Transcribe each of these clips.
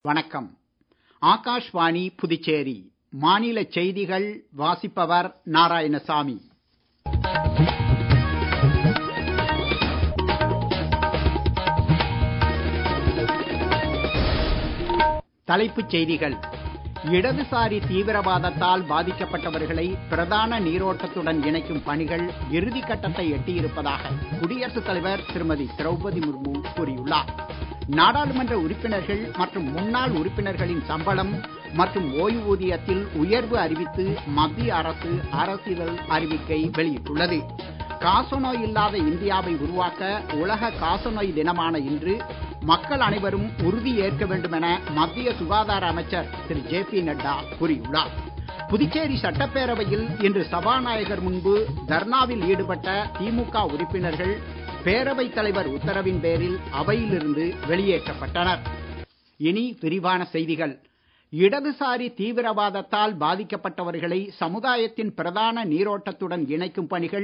வணக்கம் ஆகாஷ்வாணி புதுச்சேரி மாநிலச் செய்திகள் வாசிப்பவர் நாராயணசாமி தலைப்புச் செய்திகள் இடதுசாரி தீவிரவாதத்தால் பாதிக்கப்பட்டவர்களை பிரதான நீரோட்டத்துடன் இணைக்கும் பணிகள் இறுதி கட்டத்தை எட்டியிருப்பதாக குடியரசுத் தலைவர் திருமதி திரௌபதி முர்மு கூறியுள்ளார் நாடாளுமன்ற உறுப்பினர்கள் மற்றும் முன்னாள் உறுப்பினர்களின் சம்பளம் மற்றும் ஓய்வூதியத்தில் உயர்வு அறிவித்து மத்திய அரசு அரசிதழ் அறிவிக்கை வெளியிட்டுள்ளது காசநோய் இல்லாத இந்தியாவை உருவாக்க உலக காசநோய் தினமான இன்று மக்கள் அனைவரும் உறுதி ஏற்க வேண்டும் என மத்திய சுகாதார அமைச்சர் திரு ஜே பி நட்டா கூறியுள்ளார் புதுச்சேரி சட்டப்பேரவையில் இன்று சபாநாயகர் முன்பு தர்ணாவில் ஈடுபட்ட திமுக உறுப்பினர்கள் பேரவைத் தலைவர் உத்தரவின் பேரில் அவையிலிருந்து வெளியேற்றப்பட்டனர் இனி விரிவான செய்திகள் இடதுசாரி தீவிரவாதத்தால் பாதிக்கப்பட்டவர்களை சமுதாயத்தின் பிரதான நீரோட்டத்துடன் இணைக்கும் பணிகள்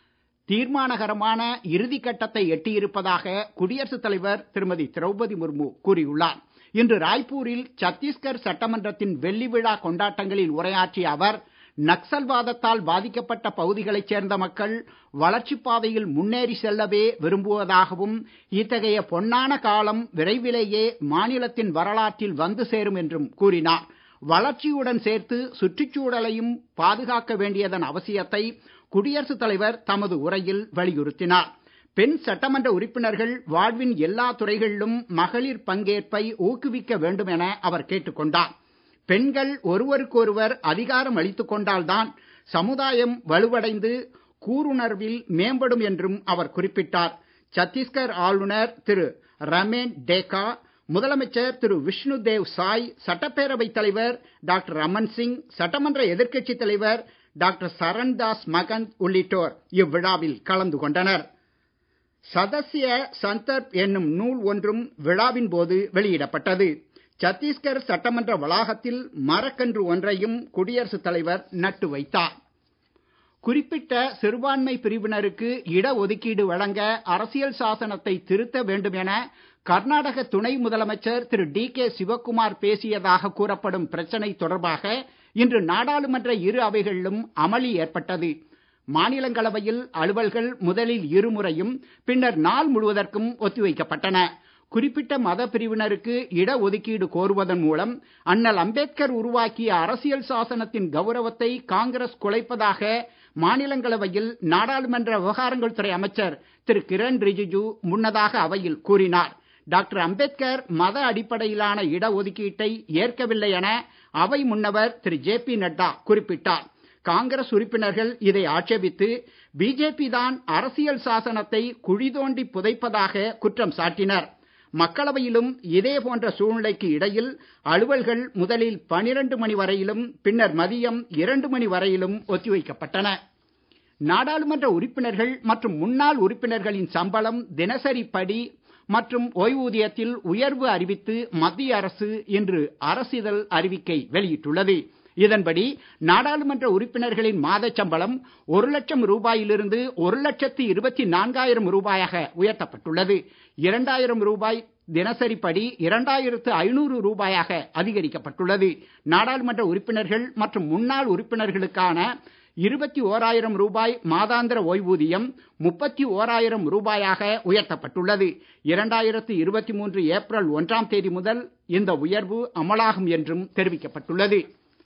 தீர்மானகரமான இறுதி கட்டத்தை எட்டியிருப்பதாக குடியரசுத் தலைவர் திருமதி திரௌபதி முர்மு கூறியுள்ளார் இன்று ராய்ப்பூரில் சத்தீஸ்கர் சட்டமன்றத்தின் வெள்ளி விழா கொண்டாட்டங்களில் உரையாற்றிய அவர் நக்சல்வாதத்தால் பாதிக்கப்பட்ட பகுதிகளைச் சேர்ந்த மக்கள் வளர்ச்சிப் பாதையில் முன்னேறி செல்லவே விரும்புவதாகவும் இத்தகைய பொன்னான காலம் விரைவிலேயே மாநிலத்தின் வரலாற்றில் வந்து சேரும் என்றும் கூறினார் வளர்ச்சியுடன் சேர்த்து சுற்றுச்சூழலையும் பாதுகாக்க வேண்டியதன் அவசியத்தை குடியரசுத் தலைவர் தமது உரையில் வலியுறுத்தினார் பெண் சட்டமன்ற உறுப்பினர்கள் வாழ்வின் எல்லா துறைகளிலும் மகளிர் பங்கேற்பை ஊக்குவிக்க வேண்டும் என அவர் கேட்டுக் கொண்டார் பெண்கள் ஒருவருக்கொருவர் அதிகாரம் அளித்துக் கொண்டால்தான் சமுதாயம் வலுவடைந்து கூருணர்வில் மேம்படும் என்றும் அவர் குறிப்பிட்டார் சத்தீஸ்கர் ஆளுநர் திரு ரமேன் டேகா முதலமைச்சர் திரு விஷ்ணு தேவ் சாய் சட்டப்பேரவைத் தலைவர் டாக்டர் ரமன் சிங் சட்டமன்ற எதிர்க்கட்சித் தலைவர் டாக்டர் சரண்தாஸ் மகந்த் உள்ளிட்டோர் இவ்விழாவில் கலந்து கொண்டனர் சதஸ்ய சந்தர்ப் என்னும் நூல் ஒன்றும் விழாவின் போது வெளியிடப்பட்டது சத்தீஸ்கர் சட்டமன்ற வளாகத்தில் மரக்கன்று ஒன்றையும் குடியரசுத் தலைவர் நட்டு வைத்தார் குறிப்பிட்ட சிறுபான்மை பிரிவினருக்கு இடஒதுக்கீடு வழங்க அரசியல் சாசனத்தை திருத்த வேண்டும் என கர்நாடக துணை முதலமைச்சர் திரு டி கே சிவக்குமார் பேசியதாக கூறப்படும் பிரச்சனை தொடர்பாக இன்று நாடாளுமன்ற இரு அவைகளிலும் அமளி ஏற்பட்டது மாநிலங்களவையில் அலுவல்கள் முதலில் இருமுறையும் பின்னர் நாள் முழுவதற்கும் ஒத்திவைக்கப்பட்டன குறிப்பிட்ட மத பிரிவினருக்கு இடஒதுக்கீடு கோருவதன் மூலம் அண்ணல் அம்பேத்கர் உருவாக்கிய அரசியல் சாசனத்தின் கௌரவத்தை காங்கிரஸ் குலைப்பதாக மாநிலங்களவையில் நாடாளுமன்ற விவகாரங்கள் துறை அமைச்சர் திரு கிரண் ரிஜிஜு முன்னதாக அவையில் கூறினார் டாக்டர் அம்பேத்கர் மத அடிப்படையிலான இடஒதுக்கீட்டை ஏற்கவில்லை என அவை முன்னவர் திரு ஜே பி நட்டா குறிப்பிட்டார் காங்கிரஸ் உறுப்பினர்கள் இதை ஆட்சேபித்து பிஜேபி தான் அரசியல் சாசனத்தை குழி தோண்டி புதைப்பதாக குற்றம் சாட்டினர் மக்களவையிலும் இதே போன்ற சூழ்நிலைக்கு இடையில் அலுவல்கள் முதலில் பனிரெண்டு மணி வரையிலும் பின்னர் மதியம் இரண்டு மணி வரையிலும் ஒத்திவைக்கப்பட்டன நாடாளுமன்ற உறுப்பினர்கள் மற்றும் முன்னாள் உறுப்பினர்களின் சம்பளம் தினசரி படி மற்றும் ஓய்வூதியத்தில் உயர்வு அறிவித்து மத்திய அரசு இன்று அரசிதழ் அறிவிக்கை வெளியிட்டுள்ளது இதன்படி நாடாளுமன்ற உறுப்பினர்களின் மாத சம்பளம் ஒரு லட்சம் ரூபாயிலிருந்து ஒரு லட்சத்து இருபத்தி நான்காயிரம் ரூபாயாக உயர்த்தப்பட்டுள்ளது இரண்டாயிரம் ரூபாய் தினசரி படி இரண்டாயிரத்து ஐநூறு ரூபாயாக அதிகரிக்கப்பட்டுள்ளது நாடாளுமன்ற உறுப்பினர்கள் மற்றும் முன்னாள் உறுப்பினர்களுக்கான இருபத்தி ஓராயிரம் ரூபாய் மாதாந்திர ஓய்வூதியம் முப்பத்தி ஓராயிரம் ரூபாயாக உயர்த்தப்பட்டுள்ளது இரண்டாயிரத்து இருபத்தி மூன்று ஏப்ரல் ஒன்றாம் தேதி முதல் இந்த உயர்வு அமலாகும் என்றும் தெரிவிக்கப்பட்டுள்ளது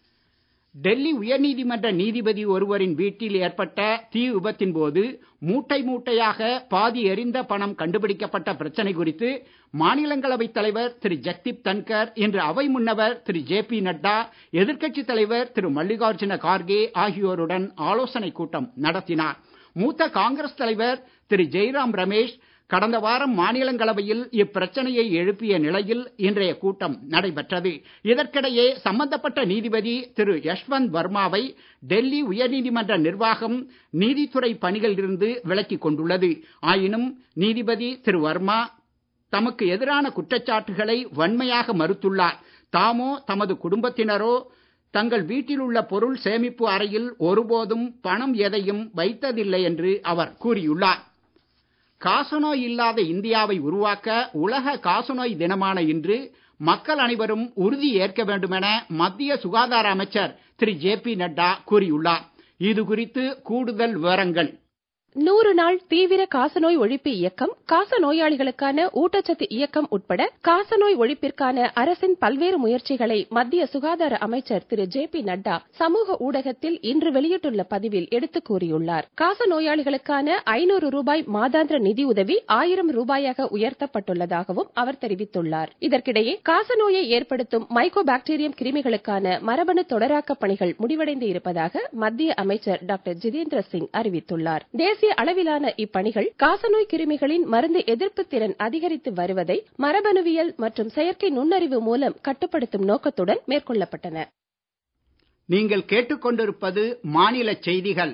டெல்லி உயர்நீதிமன்ற நீதிபதி ஒருவரின் வீட்டில் ஏற்பட்ட தீ விபத்தின் போது மூட்டை மூட்டையாக பாதி எரிந்த பணம் கண்டுபிடிக்கப்பட்ட பிரச்சனை குறித்து மாநிலங்களவைத் தலைவர் திரு ஜக்தீப் தன்கர் இன்று அவை முன்னவர் திரு ஜே பி நட்டா எதிர்க்கட்சித் தலைவர் திரு மல்லிகார்ஜுன கார்கே ஆகியோருடன் ஆலோசனை கூட்டம் நடத்தினார் மூத்த காங்கிரஸ் தலைவர் திரு ஜெய்ராம் ரமேஷ் கடந்த வாரம் மாநிலங்களவையில் இப்பிரச்சனையை எழுப்பிய நிலையில் இன்றைய கூட்டம் நடைபெற்றது இதற்கிடையே சம்பந்தப்பட்ட நீதிபதி திரு யஷ்வந்த் வர்மாவை டெல்லி உயர்நீதிமன்ற நிர்வாகம் நீதித்துறை பணிகளிலிருந்து விலக்கிக் கொண்டுள்ளது ஆயினும் நீதிபதி திரு வர்மா தமக்கு எதிரான குற்றச்சாட்டுகளை வன்மையாக மறுத்துள்ளார் தாமோ தமது குடும்பத்தினரோ தங்கள் வீட்டில் உள்ள பொருள் சேமிப்பு அறையில் ஒருபோதும் பணம் எதையும் வைத்ததில்லை என்று அவர் கூறியுள்ளார் காசநோய் இல்லாத இந்தியாவை உருவாக்க உலக காசநோய் தினமான இன்று மக்கள் அனைவரும் உறுதி ஏற்க வேண்டும் என மத்திய சுகாதார அமைச்சர் திரு ஜே பி நட்டா கூறியுள்ளார் இது குறித்து கூடுதல் விவரங்கள் நூறு நாள் தீவிர காசநோய் ஒழிப்பு இயக்கம் காச நோயாளிகளுக்கான ஊட்டச்சத்து இயக்கம் உட்பட காசநோய் ஒழிப்பிற்கான அரசின் பல்வேறு முயற்சிகளை மத்திய சுகாதார அமைச்சர் திரு ஜே பி நட்டா சமூக ஊடகத்தில் இன்று வெளியிட்டுள்ள பதிவில் எடுத்துக் கூறியுள்ளார் காச நோயாளிகளுக்கான ஐநூறு ரூபாய் மாதாந்திர நிதியுதவி ஆயிரம் ரூபாயாக உயர்த்தப்பட்டுள்ளதாகவும் அவர் தெரிவித்துள்ளார் இதற்கிடையே காசநோயை ஏற்படுத்தும் மைக்கோ பாக்டீரியம் கிருமிகளுக்கான மரபணு தொடராக்க பணிகள் முடிவடைந்து இருப்பதாக மத்திய அமைச்சர் டாக்டர் ஜிதேந்திர சிங் அறிவித்துள்ளார் தேசிய அளவிலான இப்பணிகள் காசநோய் கிருமிகளின் மருந்து எதிர்ப்பு திறன் அதிகரித்து வருவதை மரபணுவியல் மற்றும் செயற்கை நுண்ணறிவு மூலம் கட்டுப்படுத்தும் நோக்கத்துடன் மேற்கொள்ளப்பட்டன நீங்கள் கேட்டுக்கொண்டிருப்பது மாநில செய்திகள்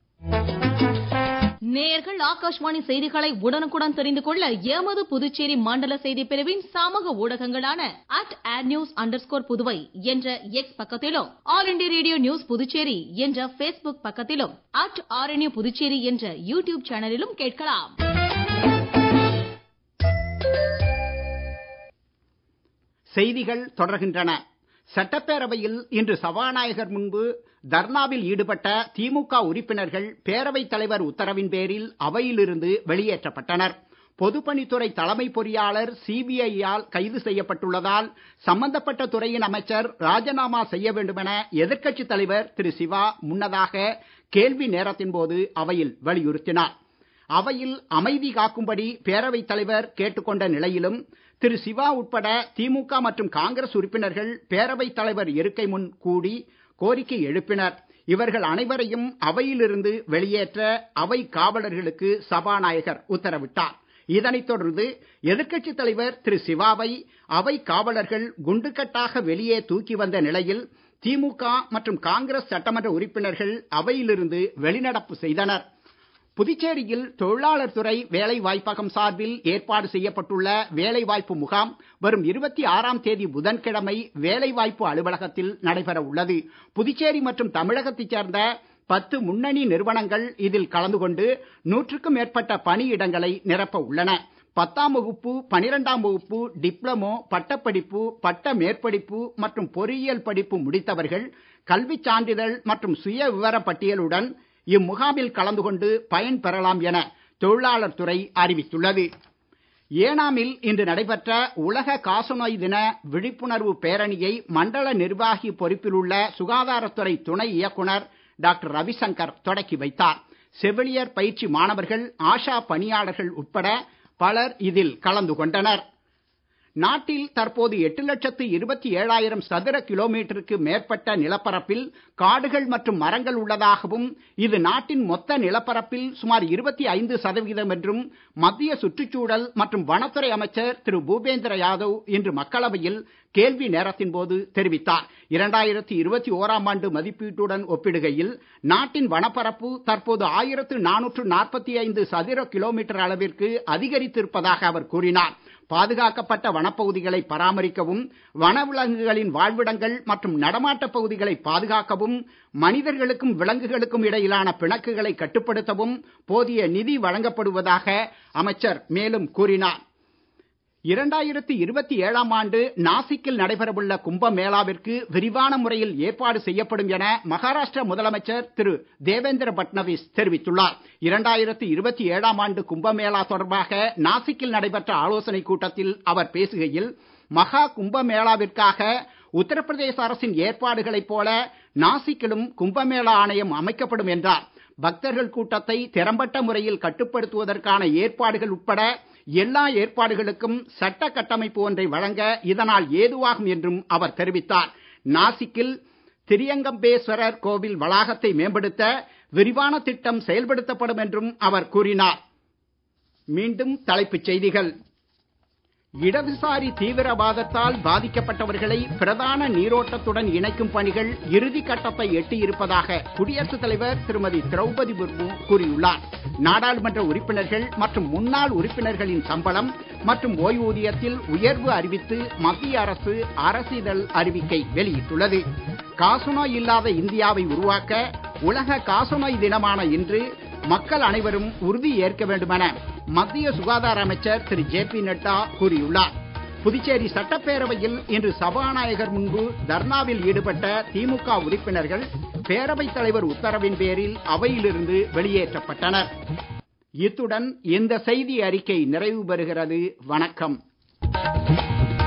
நேயர்கள் ஆகாஷ்வாணி செய்திகளை உடனுக்குடன் தெரிந்து கொள்ள எமது புதுச்சேரி மண்டல செய்தி பிரிவின் சமூக ஊடகங்களான அட் ஆட் நியூஸ் அண்டர் புதுவை என்ற எக்ஸ் பக்கத்திலும் All India Radio news Puducherry என்ற பேஸ்புக் பக்கத்திலும் அட் ஆர்என்யூ புதுச்சேரி என்ற யூடியூப் சேனலிலும் கேட்கலாம் செய்திகள் தொடர்கின்றன சட்டப்பேரவையில் இன்று சபாநாயகர் முன்பு தர்ணாவில் ஈடுபட்ட திமுக உறுப்பினர்கள் பேரவைத் தலைவர் உத்தரவின் பேரில் அவையிலிருந்து வெளியேற்றப்பட்டனர் பொதுப்பணித்துறை தலைமை பொறியாளர் சிபிஐயால் கைது செய்யப்பட்டுள்ளதால் சம்பந்தப்பட்ட துறையின் அமைச்சர் ராஜினாமா செய்ய வேண்டுமென எதிர்க்கட்சித் தலைவர் திரு சிவா முன்னதாக கேள்வி நேரத்தின் போது அவையில் வலியுறுத்தினார் அவையில் அமைதி காக்கும்படி பேரவைத் தலைவர் கேட்டுக்கொண்ட நிலையிலும் திரு சிவா உட்பட திமுக மற்றும் காங்கிரஸ் உறுப்பினர்கள் பேரவைத் தலைவர் இருக்கை முன் கூடி கோரிக்கை எழுப்பினர் இவர்கள் அனைவரையும் அவையிலிருந்து வெளியேற்ற அவை காவலர்களுக்கு சபாநாயகர் உத்தரவிட்டார் இதனைத் தொடர்ந்து எதிர்க்கட்சித் தலைவர் திரு சிவாவை அவை காவலர்கள் குண்டுக்கட்டாக வெளியே தூக்கி வந்த நிலையில் திமுக மற்றும் காங்கிரஸ் சட்டமன்ற உறுப்பினர்கள் அவையிலிருந்து வெளிநடப்பு செய்தனர் புதுச்சேரியில் தொழிலாளர் துறை வேலை வாய்ப்பகம் சார்பில் ஏற்பாடு செய்யப்பட்டுள்ள வேலை வாய்ப்பு முகாம் வரும் இருபத்தி ஆறாம் தேதி புதன்கிழமை வேலை வாய்ப்பு அலுவலகத்தில் நடைபெற உள்ளது புதுச்சேரி மற்றும் தமிழகத்தைச் சேர்ந்த பத்து முன்னணி நிறுவனங்கள் இதில் கலந்து கொண்டு நூற்றுக்கும் மேற்பட்ட பணியிடங்களை நிரப்ப உள்ளன பத்தாம் வகுப்பு பனிரெண்டாம் வகுப்பு டிப்ளமோ பட்டப்படிப்பு பட்ட மேற்படிப்பு மற்றும் பொறியியல் படிப்பு முடித்தவர்கள் கல்விச் சான்றிதழ் மற்றும் சுய விவர பட்டியலுடன் இம்முகாமில் கலந்து கொண்டு பயன் பெறலாம் என தொழிலாளர் துறை அறிவித்துள்ளது ஏனாமில் இன்று நடைபெற்ற உலக காசநோய் தின விழிப்புணர்வு பேரணியை மண்டல நிர்வாகி பொறுப்பில் உள்ள சுகாதாரத்துறை துணை இயக்குனர் டாக்டர் ரவிசங்கர் தொடக்கி வைத்தார் செவிலியர் பயிற்சி மாணவர்கள் ஆஷா பணியாளர்கள் உட்பட பலர் இதில் கலந்து கொண்டனர் நாட்டில் தற்போது எட்டு லட்சத்து இருபத்தி ஏழாயிரம் சதுர கிலோமீட்டருக்கு மேற்பட்ட நிலப்பரப்பில் காடுகள் மற்றும் மரங்கள் உள்ளதாகவும் இது நாட்டின் மொத்த நிலப்பரப்பில் சுமார் இருபத்தி ஐந்து சதவிகிதம் என்றும் மத்திய சுற்றுச்சூழல் மற்றும் வனத்துறை அமைச்சர் திரு பூபேந்திர யாதவ் இன்று மக்களவையில் கேள்வி நேரத்தின் போது தெரிவித்தார் இரண்டாயிரத்தி இருபத்தி ஓராம் ஆண்டு மதிப்பீட்டுடன் ஒப்பிடுகையில் நாட்டின் வனப்பரப்பு தற்போது ஆயிரத்து நானூற்று நாற்பத்தி ஐந்து சதுர கிலோமீட்டர் அளவிற்கு அதிகரித்திருப்பதாக அவர் கூறினார் பாதுகாக்கப்பட்ட வனப்பகுதிகளை பராமரிக்கவும் வனவிலங்குகளின் வாழ்விடங்கள் மற்றும் நடமாட்டப் பகுதிகளை பாதுகாக்கவும் மனிதர்களுக்கும் விலங்குகளுக்கும் இடையிலான பிணக்குகளை கட்டுப்படுத்தவும் போதிய நிதி வழங்கப்படுவதாக அமைச்சர் மேலும் கூறினார் இரண்டாயிரத்தி இருபத்தி ஏழாம் ஆண்டு நாசிக்கில் நடைபெறவுள்ள கும்பமேளாவிற்கு விரிவான முறையில் ஏற்பாடு செய்யப்படும் என மகாராஷ்டிர முதலமைச்சர் திரு தேவேந்திர பட்னவிஸ் தெரிவித்துள்ளார் இரண்டாயிரத்தி இருபத்தி ஏழாம் ஆண்டு கும்பமேளா தொடர்பாக நாசிக்கில் நடைபெற்ற ஆலோசனைக் கூட்டத்தில் அவர் பேசுகையில் மகா கும்பமேளாவிற்காக உத்தரப்பிரதேச அரசின் ஏற்பாடுகளைப் போல நாசிக்கிலும் கும்பமேளா ஆணையம் அமைக்கப்படும் என்றார் பக்தர்கள் கூட்டத்தை திறம்பட்ட முறையில் கட்டுப்படுத்துவதற்கான ஏற்பாடுகள் உட்பட எல்லா ஏற்பாடுகளுக்கும் சட்ட கட்டமைப்பு ஒன்றை வழங்க இதனால் ஏதுவாகும் என்றும் அவர் தெரிவித்தார் நாசிக்கில் திரியங்கம்பேஸ்வரர் கோவில் வளாகத்தை மேம்படுத்த விரிவான திட்டம் செயல்படுத்தப்படும் என்றும் அவர் கூறினார் மீண்டும் தலைப்புச் செய்திகள் இடதுசாரி தீவிரவாதத்தால் பாதிக்கப்பட்டவர்களை பிரதான நீரோட்டத்துடன் இணைக்கும் பணிகள் இறுதி கட்டத்தை எட்டியிருப்பதாக குடியரசுத் தலைவர் திருமதி திரௌபதி முர்மு கூறியுள்ளார் நாடாளுமன்ற உறுப்பினர்கள் மற்றும் முன்னாள் உறுப்பினர்களின் சம்பளம் மற்றும் ஓய்வூதியத்தில் உயர்வு அறிவித்து மத்திய அரசு அரசிதழ் அறிவிக்கை வெளியிட்டுள்ளது காசநோய் இல்லாத இந்தியாவை உருவாக்க உலக காசநோய் தினமான இன்று மக்கள் அனைவரும் உறுதி ஏற்க வேண்டுமென மத்திய சுகாதார அமைச்சர் திரு ஜே பி நட்டா கூறியுள்ளார் புதுச்சேரி சட்டப்பேரவையில் இன்று சபாநாயகர் முன்பு தர்ணாவில் ஈடுபட்ட திமுக உறுப்பினர்கள் பேரவைத் தலைவர் உத்தரவின் பேரில் அவையிலிருந்து வெளியேற்றப்பட்டனர் இத்துடன் இந்த செய்தி அறிக்கை நிறைவு பெறுகிறது வணக்கம்